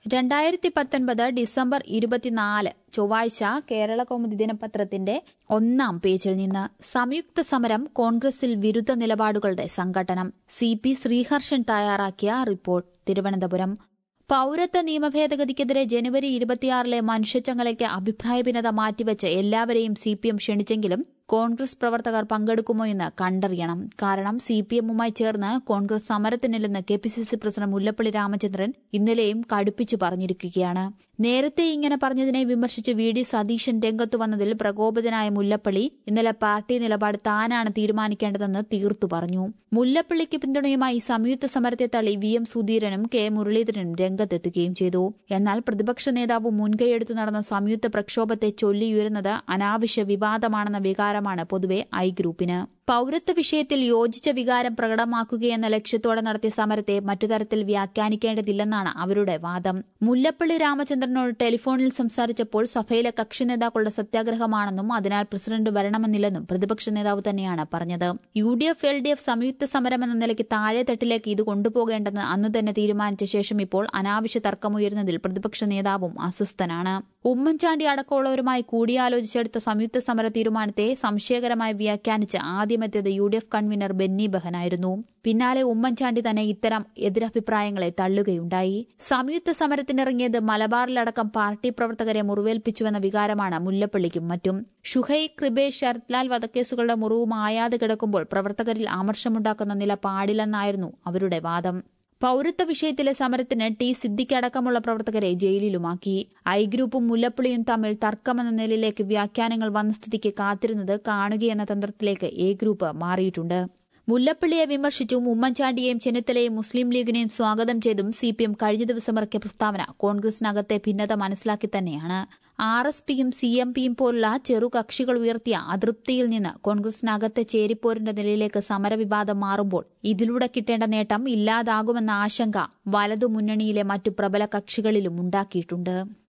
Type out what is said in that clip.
രണ്ടായിരത്തി പത്തൊൻപത് ഡിസംബർ ഇരുപത്തിനാല് ചൊവ്വാഴ്ച കേരള കൗമുദി ദിനപത്രത്തിന്റെ ഒന്നാം പേജിൽ നിന്ന് സംയുക്ത സമരം കോൺഗ്രസിൽ വിരുദ്ധ നിലപാടുകളുടെ സംഘടനം സി പി ശ്രീഹർഷൻ തയ്യാറാക്കിയ റിപ്പോർട്ട് തിരുവനന്തപുരം പൌരത്വ നിയമ ഭേദഗതിക്കെതിരെ ജനുവരി ഇരുപത്തിയാറിലെ മനുഷ്യച്ചങ്ങലയ്ക്ക് അഭിപ്രായ ഭിന്നത മാറ്റിവെച്ച് എല്ലാവരെയും സി പി എം ക്ഷണിച്ചെങ്കിലും കോൺഗ്രസ് പ്രവർത്തകർ പങ്കെടുക്കുമോ എന്ന് കണ്ടറിയണം കാരണം സി പി എമ്മുമായി ചേർന്ന് കോൺഗ്രസ് സമരത്തിനില്ലെന്ന് K P C C president Mullappally Ramachandran ഇന്നലെയും കടുപ്പിച്ചു പറഞ്ഞിരിക്കുകയാണ് നേരത്തെ ഇങ്ങനെ പറഞ്ഞതിനെ വിമർശിച്ച് വി ഡി സതീശൻ രംഗത്തു വന്നതിൽ പ്രകോപിതനായ മുല്ലപ്പള്ളി ഇന്നലെ പാർട്ടി നിലപാട് താനാണ് തീരുമാനിക്കേണ്ടതെന്ന് തീർത്തു പറഞ്ഞു മുല്ലപ്പള്ളിക്ക് പിന്തുണയുമായി സംയുക്ത സമരത്തെ തള്ളി വി എം സുധീരനും കെ മുരളീധരനും രംഗത്തെത്തുകയും ചെയ്തു എന്നാൽ പ്രതിപക്ഷ നേതാവ് മുൻകൈയെടുത്തു നടന്ന സംയുക്ത പ്രക്ഷോഭത്തെ ചൊല്ലിയുയരുന്നത് അനാവശ്യ വിവാദമാണെന്ന വികാരമാണ് പൊതുവെ ഐ ഗ്രൂപ്പിന് പൌരത്വ വിഷയത്തിൽ യോജിച്ച വികാരം പ്രകടമാക്കുകയെന്ന ലക്ഷ്യത്തോടെ നടത്തിയ സമരത്തെ മറ്റു തരത്തിൽ വ്യാഖ്യാനിക്കേണ്ടതില്ലെന്നാണ് അവരുടെ വാദം മുല്ലപ്പള്ളി രാമചന്ദ്രനോട് ടെലിഫോണിൽ സംസാരിച്ചപ്പോൾ സഭയിലെ കക്ഷി നേതാക്കളുടെ സത്യാഗ്രഹമാണെന്നും അതിനാൽ പ്രസിഡന്റ് വരണമെന്നില്ലെന്നും പ്രതിപക്ഷ നേതാവ് തന്നെയാണ് പറഞ്ഞത് U D F L D F സംയുക്ത സമരം എന്ന നിലയ്ക്ക് താഴെത്തട്ടിലേക്ക് ഇത് കൊണ്ടുപോകേണ്ടെന്ന് അന്നു തന്നെ തീരുമാനിച്ച ശേഷം ഇപ്പോൾ അനാവശ്യ തർക്കമുയരുന്നതിൽ പ്രതിപക്ഷ നേതാവും അസ്വസ്ഥനാണ് ഉമ്മൻചാണ്ടി അടക്കമുള്ളവരുമായി കൂടിയാലോചിച്ചെടുത്ത സംയുക്ത സമര തീരുമാനത്തെ സംശയകരമായി വ്യാഖ്യാനിച്ച് ആദ്യമെത്തിയത് U D F convener Benny ബെഹനായിരുന്നു പിന്നാലെ ഉമ്മൻചാണ്ടി തന്നെ ഇത്തരം എതിരഭിപ്രായങ്ങളെ തള്ളുകയുണ്ടായി സംയുക്ത സമരത്തിനിറങ്ങിയത് മലബാറിലടക്കം പാർട്ടി പ്രവർത്തകരെ മുറിവേൽപ്പിച്ചുവെന്ന വികാരമാണ് മുല്ലപ്പള്ളിക്കും മറ്റും ഷുഹൈ കൃപേഷ് ശരത്ലാൽ വധക്കേസുകളുടെ മുറിവ് മായാതെ കിടക്കുമ്പോൾ പ്രവർത്തകരിൽ ആമർശമുണ്ടാക്കുന്ന നില പാടില്ലെന്നായിരുന്നു അവരുടെ വാദം പൌരത്വ വിഷയത്തിലെ സമരത്തിന് ടി സിദ്ദിഖ് അടക്കമുള്ള പ്രവർത്തകരെ ജയിലിലുമാക്കി ഐ ഗ്രൂപ്പും മുല്ലപ്പള്ളിയും തമ്മിൽ തർക്കമെന്ന നിലയിലേക്ക് വ്യാഖ്യാനങ്ങൾ വന്ന സ്ഥിതിക്ക് കാത്തിരുന്നത് കാണുകയെന്ന തന്ത്രത്തിലേക്ക് എ ഗ്രൂപ്പ് മാറിയിട്ടുണ്ട് മുല്ലപ്പള്ളിയെ വിമർശിച്ചും ഉമ്മൻചാണ്ടിയെയും ചെന്നിത്തലയും മുസ്ലിം ലീഗിനെയും സ്വാഗതം ചെയ്തും സി പി എം കഴിഞ്ഞ ദിവസം ഇറക്കിയ പ്രസ്താവന കോൺഗ്രസിനകത്തെ ഭിന്നത മനസ്സിലാക്കി തന്നെയാണ് ആർ എസ് പിയും സി എം പിയും പോലുള്ള ചെറു കക്ഷികൾ ഉയർത്തിയ അതൃപ്തിയിൽ നിന്ന് കോൺഗ്രസിനകത്തെ ചേരിപ്പോരിന്റെ നിലയിലേക്ക് സമരവിവാദം മാറുമ്പോൾ ഇതിലൂടെ കിട്ടേണ്ട നേട്ടം ഇല്ലാതാകുമെന്ന ആശങ്ക വലതു മുന്നണിയിലെ മറ്റു പ്രബല കക്ഷികളിലും ഉണ്ടാക്കിയിട്ടുണ്ട്